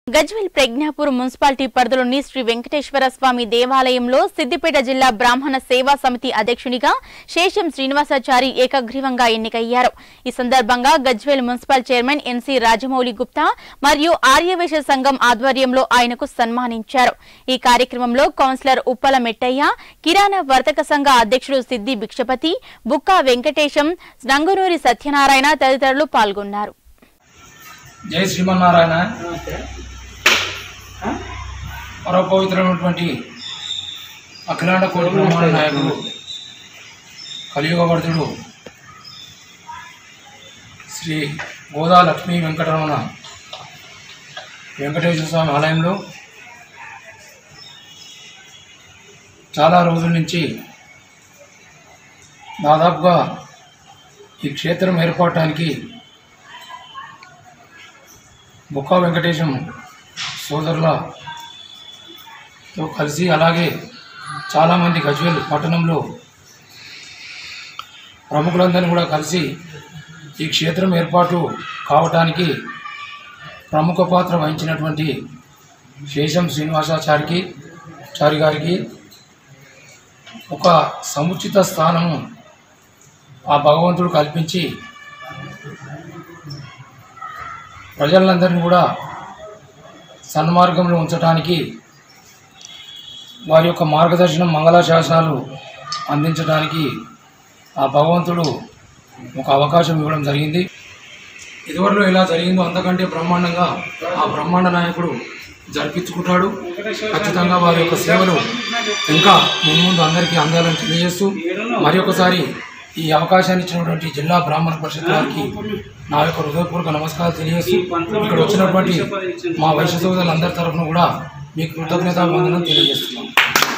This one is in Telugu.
గజ్వెల్ ప్రజ్ఞాపూర్ మున్సిపాలిటీ పరిధిలోని శ్రీ వెంకటేశ్వర స్వామి దేవాలయంలో సిద్దిపేట జిల్లా బ్రాహ్మణ సేవా సమితి అధ్యక్షునిగా శేషం శ్రీనివాసాచారి ఏకగ్రీవంగా ఎన్నికయ్యారు ఈ సందర్భంగా Gajwel municipal chairman NC Rajamouli Gupta మరియు ఆర్యవేశ సంఘం ఆధ్వర్యంలో ఆయనకు సన్మానించారు ఈ కార్యక్రమంలో కౌన్సిలర్ ఉప్పల మెట్టయ్య కిరాణా వర్తక సంఘ అధ్యక్షుడు సిద్ది భిక్షపతి బుక్కా వెంకటేశం నంగునూరి సత్యనారాయణ తదితరులు పాల్గొన్నారు జై శ్రీమన్నారాయణ పరమ పవిత్రమైనటువంటి అఖిలాండ కోటి బ్రహ్మాండ నాయకుడు కలియుగవర్ధుడు శ్రీ గోదా లక్ష్మీ వెంకటరమణ వెంకటేశ్వర స్వామి ఆలయంలో చాలా రోజుల నుంచి దాదాపుగా ఈ క్షేత్రం ఏర్పడటానికి బుక్కా వెంకటేశం సోదరులతో కలిసి అలాగే చాలామంది గజ్వేల్ పట్టణంలో ప్రముఖులందరినీ కూడా కలిసి ఈ క్షేత్రం ఏర్పాటు కావటానికి ప్రముఖ పాత్ర వహించినటువంటి శేషం శ్రీనివాసాచారికి చారి గారికి ఒక సముచిత స్థానము ఆ భగవంతుడు కల్పించి ప్రజలందరినీ కూడా సన్మార్గంలో ఉంచడానికి వారి యొక్క మార్గదర్శనం మంగళాశాసనాలు అందించడానికి ఆ భగవంతుడు ఒక అవకాశం ఇవ్వడం జరిగింది ఇదివరలో ఎలా జరిగిందో అంతకంటే బ్రహ్మాండంగా ఆ బ్రహ్మాండ నాయకుడు జరిపించుకుంటాడు ఖచ్చితంగా వారి యొక్క సేవలు ఇంకా మున్ముందు అందరికీ అందాలని తెలియజేస్తూ మరి ఒకసారి ఈ అవకాశాన్ని ఇచ్చినటువంటి జిల్లా బ్రాహ్మణ పరిషత్ వారికి నా యొక్క హృదయపూర్వక నమస్కారాలు తెలియజేస్తూ ఇక్కడ వచ్చినటువంటి మా వైశ్య సోదరులందరి తరఫున కూడా మీకు కృతజ్ఞతా వందనం తెలియజేస్తున్నాను